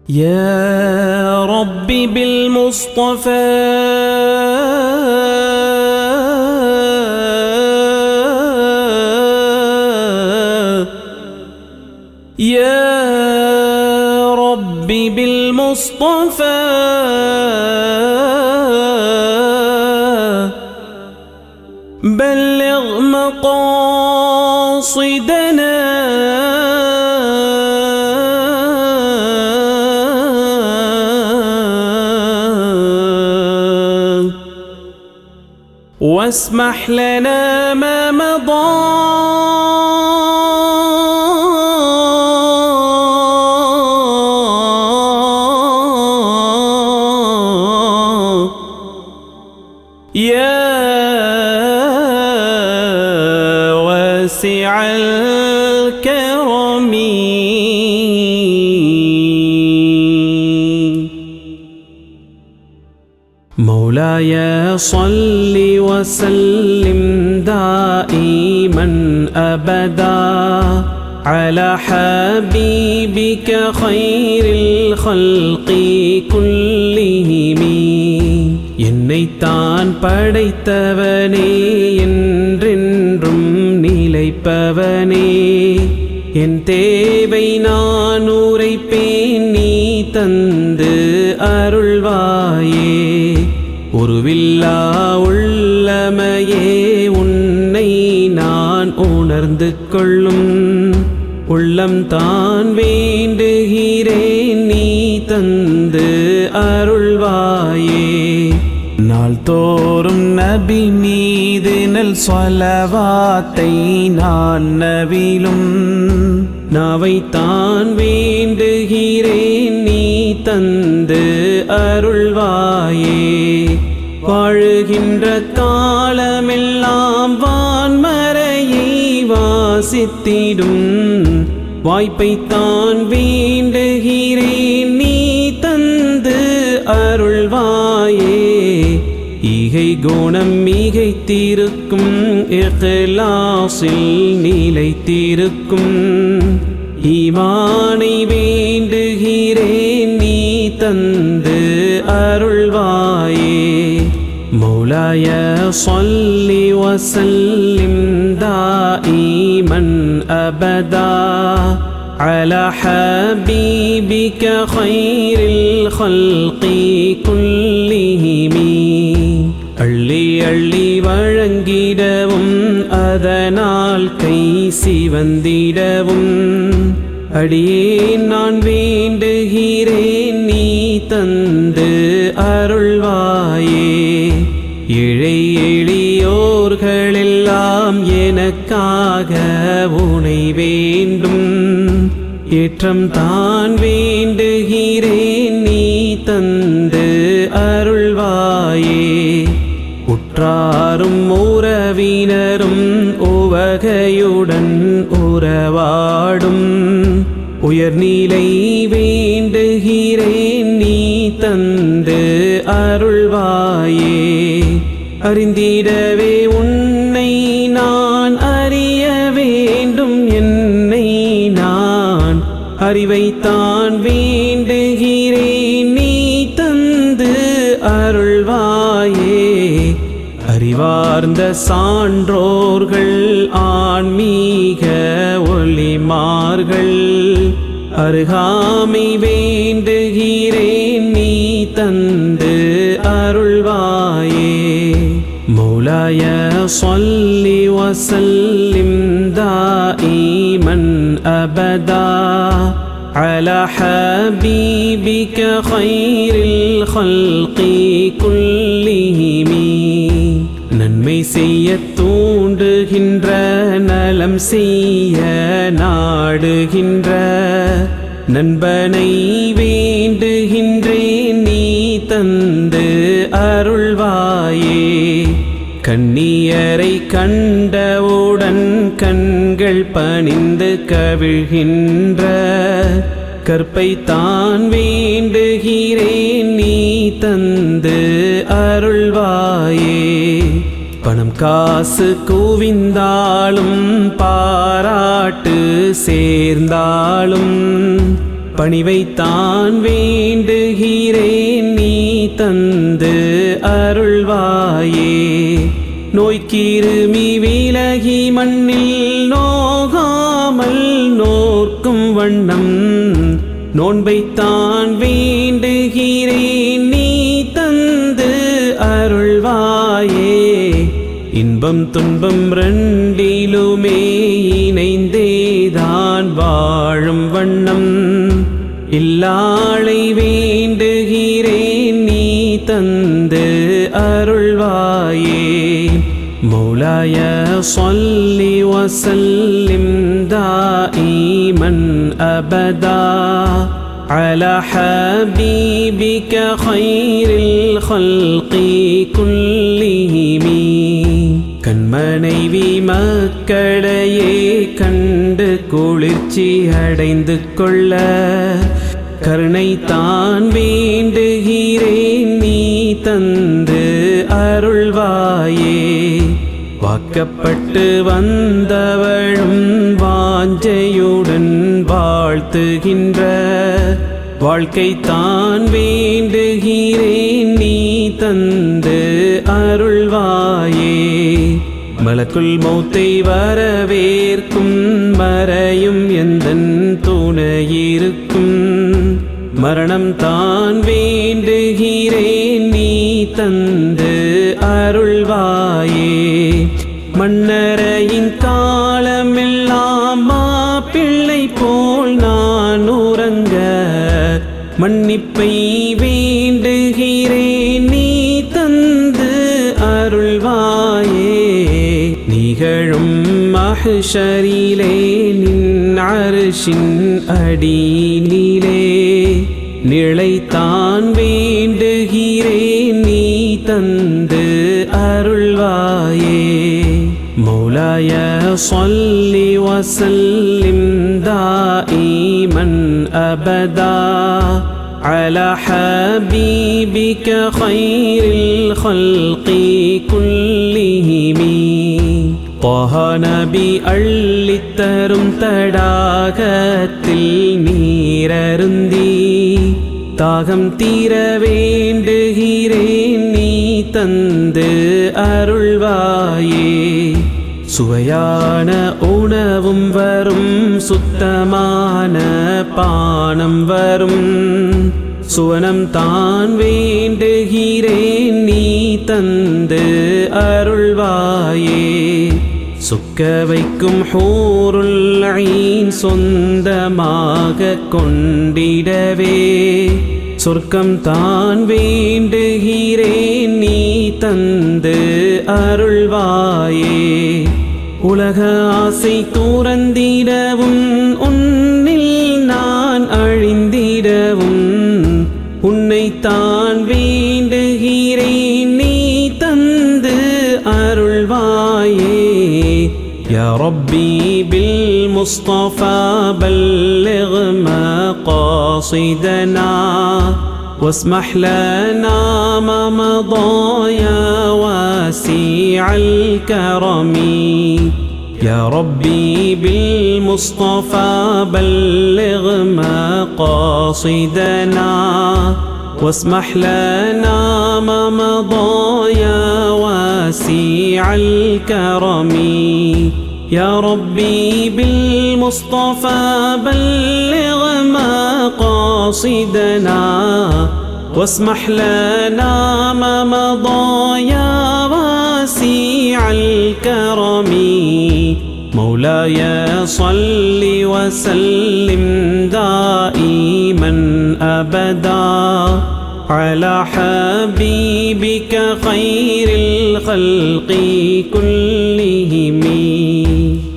يا رب بالمصطفى يا رب بالمصطفى بلغ مقاصدنا واسمح لنا ما مضى يا واسع الكرم مولاي صل وسلم دائما ابدا على حبيبك خير الخلق كلهم என்னைத்தான் படைத்தவனே என்றென்றும் நிலைப்பவனே என் தேவை நான் உரைப்பேன் நீ தந்து அருள்வாயே உருவில்லா உள்ளமையே உன்னை நான் உணர்ந்து கொள்ளும் உள்ளம் தான் வேண்டுகிறேன் நீ தந்து அருள்வாயே நாள்தோறும் நபி மீது நல் சொலவாத்தை நான் நவிலும் நாவைத்தான் வேண்டுகிறேன் நீ தந்து அருள்வாயே வாழுகின்ற காலமெல்லாம் வான்மறையை வாசித்திடும் வாய்ப்பைத்தான் வேண்டுகிறேன் நீ தந்து அருள்வாயே ஈகை குணம் மிகைத்திருக்கும் இஹ்லாஸில் நிலைத்திருக்கும் ஈமானை வேண்டுகிறேன் நீ தந்து அருள்வாயே مولاي صل وسلم دائما ابدا على حبيبك خير الخلق كلهم அள்ளி அள்ளி வழங்கிடவும் அதனால் கை சிவந்திடவும் அடியேன் நான் வேண்டுகிறேன் நீ தந்து அருள்வாயே இழை எளியோர்களெல்லாம் எனக்காக உனை வேண்டும் ஏற்றம் தான் வேண்டுகிறேன் நீ தந்து அருள்வாயே உற்றாரும் உறவினரும் உவகையுடன் உறவாடும் உயர்நிலை வேண்டுகிறேன் நீ தந்து அருள்வாயே அறிந்திடவே உன்னை நான் அறிய வேண்டும் என்னை நான் அறிவைத்தான் வேண்டுகிறேன் நீ தந்து அருள்வாயே அறிவார்ந்த சான்றோர்கள் ஆன்மீக ஒளிமார்கள் அருகாமை வேண்டுகிறேன் நீ தந்து அருள்வாயே مولاي صل وسلم دائما ابدا على حبيبك خير الخلق كلهم நன்மை செய்ய தூண்டுகின்ற நலம் செய்ய நாடுகின்ற நண்பனை வேண்டுகின்றேன் நீ தந்து அருள்வாயே கண்ணியரை கண்டவுடன் கண்கள் பணிந்து கவிழ்கின்ற கற்பை தான் வேண்டுகிறேன் நீ தந்து அருள்வாயே பணம் காசு குவிந்தாலும் பாராட்டு சேர்ந்தாலும் பணிவைத்தான் வேண்டுகிறேன் நீ தந்து அருள்வாயே நோய்க்கிருமி விலகி மண்ணில் நோகாமல் நோர்க்கும் வண்ணம் நோன்பைத்தான் வேண்டுகிறேன் நீ தந்து அருள்வாயே இன்பம் துன்பம் ரெண்டிலுமே இணைந்தேதான் வாழும் வண்ணம் இல்லாளை வேண்டுகிறேன் நீ தந்து அருள்வாயே مولاي صل وسلم دائما ابدا على حبيبك خير الخلق كلهم கண்மனைவி மக்களையே கண்டு குளிர்ச்சி அடைந்து கொள்ள கருணை தான் வேண்டுகிறேன் நீ தந்து அருள்வாயே வாக்கப்பட்டு வந்தவளும் வாஞ்சையுடன் வாழ்த்துகின்ற வாழ்க்கை தான் வேண்டுகிறேன் நீ தந்து அருள்வாயே மலக்குள் மௌத்தை வரவேற்கும் மறையும் எந்தன் துணையிருக்கும் மரணம் தான் வேண்டுகிறேன் நீ தந்து அருள்வாயே மன்னரையின் காலமெல்லாம் மாப்பிள்ளை போல் நான் உறங்க மன்னிப்பை வேண்டுகிறேன் நீ தந்து அருள்வாயே நிகழும் மஹ்ஷரிலே நின் அரிசின் அடியிலே நிலைத்தான் வேண்டுகிறேன் நீ தந்து அருள்வாயே مولاي صل وسلم دائما ابدا على حبيبك خير الخلق كلهم طه നബി അള്ളിത്തരും തടാകത്തിൽ നീരരുന്തി தாகம் தீர வேண்டுகிறேன் நீ தந்து அருள்வாயே சுவையான உணவும் வரும் சுத்தமான பானம் வரும் சுவனம் தான் வேண்டுகிறேன் நீ தந்து அருள்வாயே சுக்க வைக்கும் ஹூருல் ஐன் சொந்தமாக கொண்டிடவே சொர்க்கம் தான் வேண்டுகிறேன் நீ தந்து அருள்வாயே உலக ஆசை தூரந்திடவும் உன்னில் நான் அழிந்திடவும் உன்னைத்தான் வேண்டுகிறேன் நீ தந்து அருள்வாயே يا ربي بالمصطفى بلغ مقاصدنا واسمح لنا ما مضى يا واسع الكرم يا ربي بالمصطفى بلغ مقاصدنا واسمح لنا ما مضى يا واسع الكرم يا ربي بالمصطفى بلغ مقاصدنا واسمح لنا ما مضى يا واسع الكرم مولاي صل وسلم دائما ابدا على حبيبك خير الخلق كلهم